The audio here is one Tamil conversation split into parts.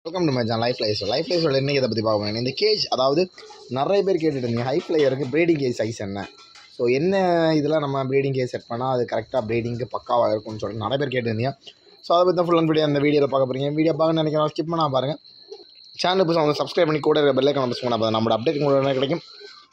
welcome to my channel life life life லைஃப்ல இன்னைக்கு இதை பற்றி பார்க்க போறேன் இந்த கேஜ் அதாவது நிறைய பேர் கேட்டுட்டு இருந்தீங்க ஹை ஃப்ளையருக்கு ப்ரீடிங் கேஜ் சைஸ் என்ன ஸோ என்ன இதில் நம்ம ப்ரீடிங் கேஜ் செட் பண்ணால் அது கரெக்டாக ப்ரீடிங்க்கு பக்காவாக இருக்கும்னு சொல்லிட்டு நிறைய பேர் கேட்டிருந்தீங்க ஸோ அதை பற்றி தான் ஃபுல் அண்ட் வீடியோ அந்த வீடியோவில் பார்க்க போகிறீங்க வீடியோ பார்க்க நினைக்கிறோம் ஸ்கிப் பண்ணால் பாருங்கள் சேனல் புதுசாக வந்து சப்ஸ்கிரைப் பண்ணி கூட இருக்க பெல்லைக்கான ப்ரெஸ் பண்ணால் போதும் நம்மளோட அப்டேட் உங்களுக்கு கிடைக்கும்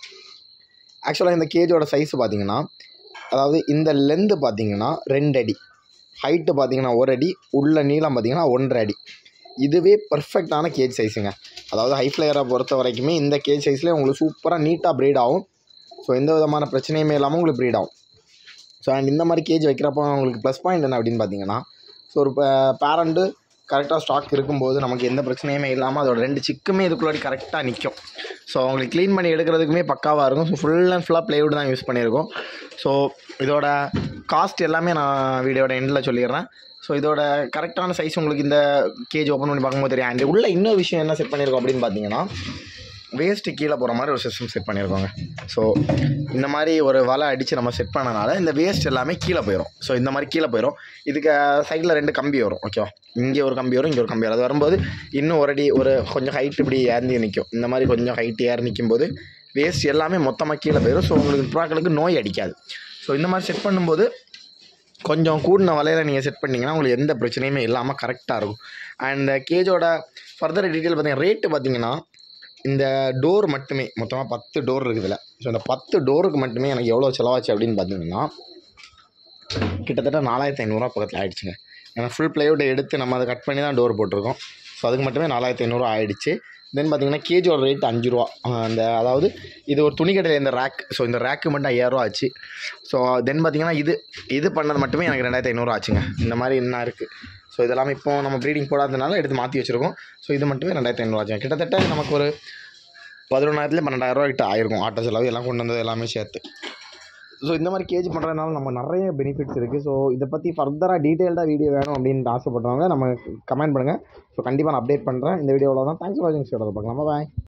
ஆக்சுவலாக இந்த கேஜோட சைஸ் பார்த்தீங்கன்னா அதாவது இந்த லென்த்து பார்த்தீங்கன்னா ரெண்டு அடி ஹைட்டு பார்த்தீங்கன்னா ஒரு அடி உள்ள நீளம் பார்த்தீங்கன்னா ஒன்றரை அடி இதுவே பர்ஃபெக்டான கேஜ் சைஸுங்க அதாவது ஹை ஃப்ளையரை பொறுத்த வரைக்குமே இந்த கேஜ் சைஸ்லேயே உங்களுக்கு சூப்பராக நீட்டாக ப்ரீட் ஆகும் ஸோ எந்த விதமான பிரச்சனையுமே இல்லாமல் உங்களுக்கு ப்ரீட் ஆகும் ஸோ அண்ட் இந்த மாதிரி கேஜ் வைக்கிறப்போ உங்களுக்கு ப்ளஸ் பாயிண்ட் என்ன அப்படின்னு பார்த்தீங்கன்னா ஸோ ஒரு பேரண்ட்டு கரெக்டாக ஸ்டாக் இருக்கும்போது நமக்கு எந்த பிரச்சனையுமே இல்லாமல் அதோட ரெண்டு சிக்குமே இதுக்குள்ளாடி கரெக்டாக நிற்கும் ஸோ அவங்களுக்கு க்ளீன் பண்ணி எடுக்கிறதுக்குமே பக்காவாக இருக்கும் ஸோ ஃபுல் அண்ட் ஃபுல்லாக ப்ளைவுட் தான் யூஸ் பண்ணியிருக்கோம் ஸோ இதோட காஸ்ட் எல்லாமே நான் வீடியோட எண்டில் சொல்லிடுறேன் ஸோ இதோட கரெக்டான சைஸ் உங்களுக்கு இந்த கேஜ் ஓப்பன் பண்ணி பார்க்கும்போது தெரியும் அண்ட் உள்ள இன்னொரு விஷயம் என்ன செட் பண்ணியிருக்கோம் அப்படின்னு பார்த்தீங்கன்னா வேஸ்ட்டு கீழே போகிற மாதிரி ஒரு சிஸ்டம் செட் பண்ணியிருக்கோங்க ஸோ இந்த மாதிரி ஒரு வலை அடித்து நம்ம செட் பண்ணனால இந்த வேஸ்ட் எல்லாமே கீழே போயிடும் ஸோ இந்த மாதிரி கீழே போயிடும் இதுக்கு சைடில் ரெண்டு கம்பி வரும் ஓகேவா இங்கே ஒரு கம்பி வரும் இங்கே ஒரு கம்பி வரும் அது வரும்போது இன்னும் ஒரு அடி ஒரு கொஞ்சம் ஹைட் இப்படி ஏறி நிற்கும் இந்த மாதிரி கொஞ்சம் ஹைட் ஏறி நிற்கும் போது வேஸ்ட் எல்லாமே மொத்தமாக கீழே போயிடும் ஸோ உங்களுக்கு புறாக்களுக்கு நோய் அடிக்காது ஸோ இந்த மாதிரி செட் பண்ணும்போது கொஞ்சம் கூடின வலையில் நீங்கள் செட் பண்ணிங்கன்னா உங்களுக்கு எந்த பிரச்சனையுமே இல்லாமல் கரெக்டாக இருக்கும் அண்ட் இந்த கேஜோட ஃபர்தர் டீட்டெயில் பார்த்தீங்கன்னா ரேட்டு பார்த்தீங்கன்னா இந்த டோர் மட்டுமே மொத்தமாக பத்து டோர் இருக்குதுல ஸோ இந்த பத்து டோருக்கு மட்டுமே எனக்கு எவ்வளோ செலவாச்சு அப்படின்னு பார்த்தீங்கன்னா கிட்டத்தட்ட நாலாயிரத்தி ஐநூறுரூவா பக்கத்தில் ஆயிடுச்சுங்க ஏன்னா ஃபுல் ப்ளைவுட்டை எடுத்து நம்ம அதை கட் பண்ணி தான் டோர் போட்டிருக்கோம் ஸோ அதுக்கு மட்டுமே நாலாயிரத்தி ஐநூறுரூவா ஆயிடுச்சு தென் பார்த்தீங்கன்னா கேஜோட ரேட் அஞ்சு ரூபா அந்த அதாவது இது ஒரு துணிக்கடையில் இந்த ரேக் ஸோ இந்த ரேக்கு மட்டும் ஐயாயிரரூவா ஆச்சு ஸோ தென் பார்த்தீங்கன்னா இது இது பண்ணது மட்டுமே எனக்கு ரெண்டாயிரத்தி ஐநூறுரூவா ஆச்சுங்க இந்த மாதிரி என்ன இருக்குது ஸோ இதெல்லாம் இப்போ நம்ம ப்ரீடிங் போடாததுனால எடுத்து மாற்றி வச்சுருக்கோம் ஸோ இது மட்டுமே ரெண்டாயிரத்தி ஐநூறுவா ஆச்சுங்க கிட்டத்தட்ட நமக்கு ஒரு பதினொன்றாயிரத்துல பன்னெண்டாயிரரூவா கிட்ட ஆயிருக்கும் ஆட்டோ செலவு எல்லாம் கொண்டு வந்தது எல்லாமே சேர்த்து ஸோ இந்த மாதிரி கேஜ் பண்ணுறதுனால நம்ம நிறைய பெனிஃபிட்ஸ் இருக்குது ஸோ இதை பற்றி ஃபர்தராக டீட்டெயில்டாக வீடியோ வேணும் அப்படின்ட்டு ஆசைப்பட்றவங்க நம்ம கமெண்ட் பண்ணுங்கள் ஸோ கண்டிப்பாக நான் அப்டேட் பண்ணுறேன் இந்த வீடியோவில் தான் தேங்க்ஸ் ஃபார் வாட்சிங் பார்க்கலாம் பாய்